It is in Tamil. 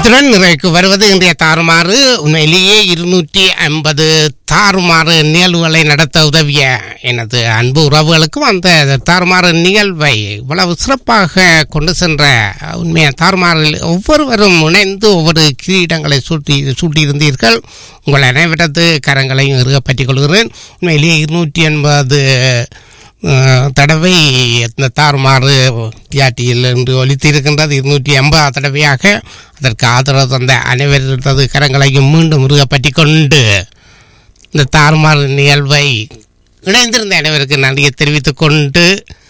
இத்துடன் நிறைவுக்கு வருவது இன்றைய தாறுமாறு உண்மையிலேயே இருநூற்றி ஐம்பது தாறுமாறு நிகழ்வுகளை நடத்த உதவிய எனது அன்பு உறவுகளுக்கும் அந்த தாறுமாறு நிகழ்வை இவ்வளவு சிறப்பாக கொண்டு சென்ற உண்மைய தாறுமாறில் ஒவ்வொருவரும் இணைந்து ஒவ்வொரு கிரீடங்களை சூட்டி சூட்டியிருந்தீர்கள் உங்கள் அனைவரது கரங்களையும் இறுக பற்றிக் கொள்கிறேன் உண்மையிலேயே இருநூற்றி எண்பது அஹ், தடவை இந்த தாறுமாறு தியாட்டியில் என்று ஒலித்திருக்கின்றது இருநூற்றி எண்பது தடவையாக அதற்கு ஆதரவு தந்த அனைவரது கரங்களையும் மீண்டும் முருகப்பற்றி கொண்டு இந்த தாறுமாறு நிகழ்வை இணைந்திருந்த அனைவருக்கு நன்றியை தெரிவித்துக் கொண்டு